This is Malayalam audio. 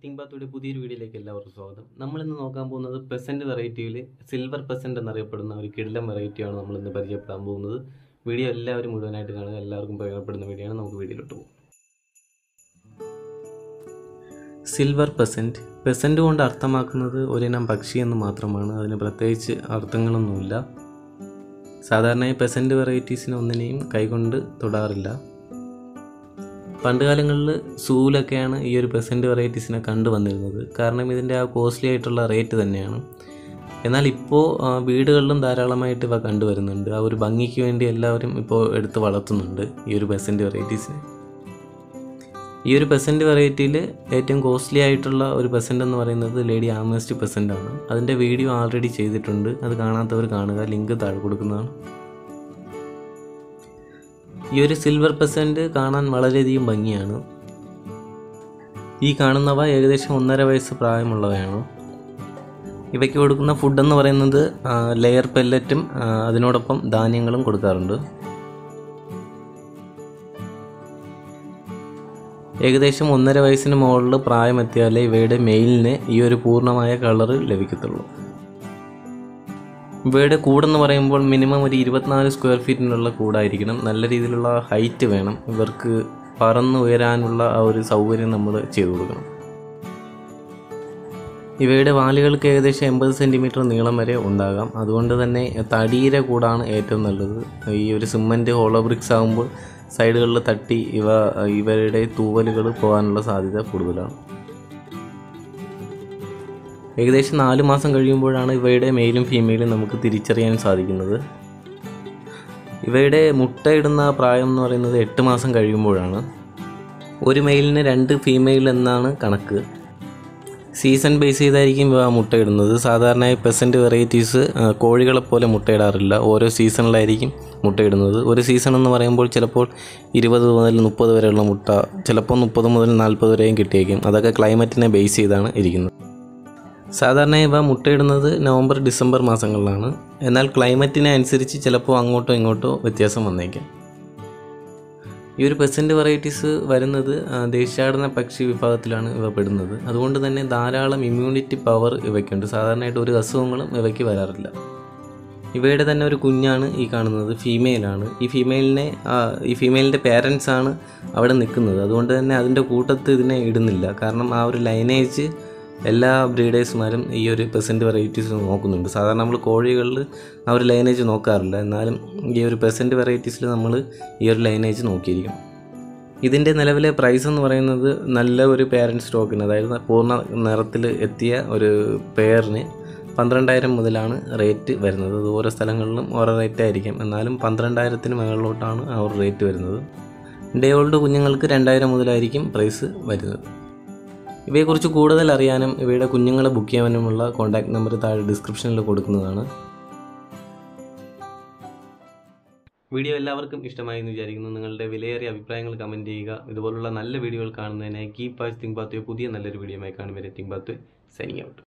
തിങ്ക് ബാത്തോയുടെ പുതിയൊരു വീഡിയോയിലേക്ക് എല്ലാവർക്കും സ്വാഗതം നമ്മളിന്ന് നോക്കാൻ പോകുന്നത് പെസൻറ്റ് വെറൈറ്റിയിൽ സിൽവർ പെസൻറ്റ് എന്നറിയപ്പെടുന്ന ഒരു കിടിലം വെറൈറ്റിയാണ് നമ്മളിന്ന് പരിചയപ്പെടാൻ പോകുന്നത് വീഡിയോ എല്ലാവരും മുഴുവനായിട്ട് കാണുക എല്ലാവർക്കും പ്രയോജനപ്പെടുന്ന വീഡിയോ ആണ് നമുക്ക് വീഡിയോയിലോട്ട് പോകും സിൽവർ പെസൻറ്റ് പെസൻറ്റ് കൊണ്ട് അർത്ഥമാക്കുന്നത് ഒരിനം പക്ഷി എന്ന് മാത്രമാണ് അതിന് പ്രത്യേകിച്ച് അർത്ഥങ്ങളൊന്നുമില്ല സാധാരണയായി പെസൻറ്റ് വെറൈറ്റീസിന് ഒന്നിനെയും കൈകൊണ്ട് തൊടാറില്ല പണ്ടുകാലങ്ങളിൽ സൂവിലൊക്കെയാണ് ഈ ഒരു പെസൻറ്റ് വെറൈറ്റീസിനെ കണ്ടുവന്നിരുന്നത് കാരണം ഇതിൻ്റെ ആ കോസ്റ്റ്ലി ആയിട്ടുള്ള റേറ്റ് തന്നെയാണ് എന്നാൽ ഇപ്പോൾ ആ, വീടുകളിലും ധാരാളമായിട്ട് ഇവ കണ്ടുവരുന്നുണ്ട് ആ ഒരു ഭംഗിക്ക് വേണ്ടി എല്ലാവരും ഇപ്പോൾ എടുത്ത് വളർത്തുന്നുണ്ട് ഈ ഒരു പെസൻറ്റ് വെറൈറ്റീസിനെ ഈ ഒരു പെസൻറ്റ് വെറൈറ്റിയിൽ ഏറ്റവും കോസ്റ്റ്ലി ആയിട്ടുള്ള ഒരു പെസൻറ്റ് എന്ന് പറയുന്നത് ലേഡി ആമേസ്റ്റ് പെസൻ്റ് ആണ് അതിൻ്റെ വീഡിയോ ആൾറെഡി ചെയ്തിട്ടുണ്ട് അത് കാണാത്തവർ കാണുക ലിങ്ക് താഴെ കൊടുക്കുന്നതാണ് ഈ ഒരു സിൽവർ പെസൻറ്റ് കാണാൻ വളരെയധികം ഭംഗിയാണ് ഈ കാണുന്നവ ഏകദേശം ഒന്നര വയസ്സ് പ്രായമുള്ളവയാണ് ഇവയ്ക്ക് കൊടുക്കുന്ന ഫുഡ് എന്ന് പറയുന്നത് ആ, ലെയർ പെല്ലറ്റും ആ, അതിനോടൊപ്പം ധാന്യങ്ങളും കൊടുക്കാറുണ്ട് ഏകദേശം ഒന്നര വയസ്സിന് മുകളിൽ പ്രായമെത്തിയാലേ ഇവയുടെ മെയിലിന് ഈ ഒരു പൂർണ്ണമായ കളറ് ലഭിക്കത്തുള്ളൂ ഇവയുടെ കൂടെന്ന് പറയുമ്പോൾ മിനിമം ഒരു ഇരുപത്തിനാല് സ്ക്വയർ ഫീറ്റിനുള്ള കൂടായിരിക്കണം നല്ല രീതിയിലുള്ള ഹൈറ്റ് വേണം ഇവർക്ക് പറന്ന് ഉയരാനുള്ള ആ ഒരു സൗകര്യം നമ്മൾ ചെയ്തു കൊടുക്കണം ഇവയുടെ വാലുകൾക്ക് ഏകദേശം എൺപത് സെൻറ്റിമീറ്റർ നീളം വരെ ഉണ്ടാകാം അതുകൊണ്ട് തന്നെ തടിയുടെ കൂടാണ് ഏറ്റവും നല്ലത് ഈ ഒരു സിമൻറ്റ് ഹോളോ ബ്രിക്സ് ആകുമ്പോൾ സൈഡുകളിൽ തട്ടി ഇവ ഇവരുടെ തൂവലുകൾ പോകാനുള്ള സാധ്യത കൂടുതലാണ് ഏകദേശം നാല് മാസം കഴിയുമ്പോഴാണ് ഇവയുടെ മെയിലും ഫീമെയിലും നമുക്ക് തിരിച്ചറിയാൻ സാധിക്കുന്നത് ഇവയുടെ മുട്ടയിടുന്ന പ്രായം എന്ന് പറയുന്നത് എട്ട് മാസം കഴിയുമ്പോഴാണ് ഒരു മെയിലിന് രണ്ട് ഫീമെയിൽ എന്നാണ് കണക്ക് സീസൺ ബേസ് ചെയ്തായിരിക്കും ഇവ മുട്ടയിടുന്നത് സാധാരണയായി പെസൻറ്റ് വെറൈറ്റീസ് കോഴികളെ പോലെ മുട്ടയിടാറില്ല ഓരോ സീസണിലായിരിക്കും മുട്ടയിടുന്നത് ഒരു സീസൺ എന്ന് പറയുമ്പോൾ ചിലപ്പോൾ ഇരുപത് മുതൽ മുപ്പത് വരെയുള്ള മുട്ട ചിലപ്പോൾ മുപ്പത് മുതൽ നാൽപ്പത് വരെയും കിട്ടിയേക്കും അതൊക്കെ ക്ലൈമറ്റിനെ ബേസ് ചെയ്താണ് ഇരിക്കുന്നത് സാധാരണ ഇവ മുട്ടയിടുന്നത് നവംബർ ഡിസംബർ മാസങ്ങളിലാണ് എന്നാൽ ക്ലൈമറ്റിനെ അനുസരിച്ച് ചിലപ്പോൾ അങ്ങോട്ടോ ഇങ്ങോട്ടോ വ്യത്യാസം വന്നേക്കാം ഈ ഒരു പെസൻറ്റ് വെറൈറ്റീസ് വരുന്നത് ആ, ദേശാടന പക്ഷി വിഭാഗത്തിലാണ് ഇവ പെടുന്നത് അതുകൊണ്ട് തന്നെ ധാരാളം ഇമ്മ്യൂണിറ്റി പവർ ഇവയ്ക്കുണ്ട് സാധാരണയായിട്ട് ഒരു അസുഖങ്ങളും ഇവയ്ക്ക് വരാറില്ല ഇവയുടെ തന്നെ ഒരു കുഞ്ഞാണ് ഈ കാണുന്നത് ഫീമെയിലാണ് ഈ ഫീമെയിലിനെ ആ, ഈ ഫീമെയിലിൻ്റെ പേരൻസ് ആണ് അവിടെ നിൽക്കുന്നത് അതുകൊണ്ട് തന്നെ അതിൻ്റെ കൂട്ടത്ത് ഇതിനെ ഇടുന്നില്ല കാരണം ആ ഒരു ലൈനേജ് എല്ലാ ബ്രീഡേഴ്സുമാരും ഈ ഒരു പെസൻറ്റ് വെറൈറ്റീസ് നോക്കുന്നുണ്ട് സാധാരണ നമ്മൾ കോഴികളിൽ ആ ഒരു ലൈനേജ് നോക്കാറില്ല എന്നാലും ഈ ഒരു പെസൻറ്റ് വെറൈറ്റീസിൽ നമ്മൾ ഈ ഒരു ലൈനേജ് നോക്കിയിരിക്കും ഇതിൻ്റെ നിലവിലെ പ്രൈസ് എന്ന് പറയുന്നത് നല്ല ഒരു പേരൻറ്റ് സ്റ്റോക്കിന് അതായത് പൂർണ്ണ നിറത്തിൽ എത്തിയ ഒരു പെയറിന് പന്ത്രണ്ടായിരം മുതലാണ് റേറ്റ് വരുന്നത് അത് ഓരോ സ്ഥലങ്ങളിലും ഓരോ റേറ്റ് ആയിരിക്കും എന്നാലും പന്ത്രണ്ടായിരത്തിന് മുകളിലോട്ടാണ് ആ ഒരു റേറ്റ് വരുന്നത് ഡേ ഓൾഡ് കുഞ്ഞുങ്ങൾക്ക് രണ്ടായിരം മുതലായിരിക്കും പ്രൈസ് വരുന്നത് ഇവയെക്കുറിച്ച് കൂടുതൽ അറിയാനും ഇവയുടെ കുഞ്ഞുങ്ങളെ ബുക്ക് ചെയ്യാനുമുള്ള കോൺടാക്ട് നമ്പർ താഴെ ഡിസ്ക്രിപ്ഷനിൽ കൊടുക്കുന്നതാണ് വീഡിയോ എല്ലാവർക്കും ഇഷ്ടമായി എന്ന് വിചാരിക്കുന്നു നിങ്ങളുടെ വിലയേറിയ അഭിപ്രായങ്ങൾ കമൻറ്റ് ചെയ്യുക ഇതുപോലുള്ള നല്ല വീഡിയോകൾ കാണുന്നതിനായി കീപ് വാച്ച് തിങ്ക് ബാത്ത് പുതിയ നല്ലൊരു വീഡിയോയുമായി കാണും വരെ തിങ്ക് ബാത്ത് സൈനിങ് ഔട്ട്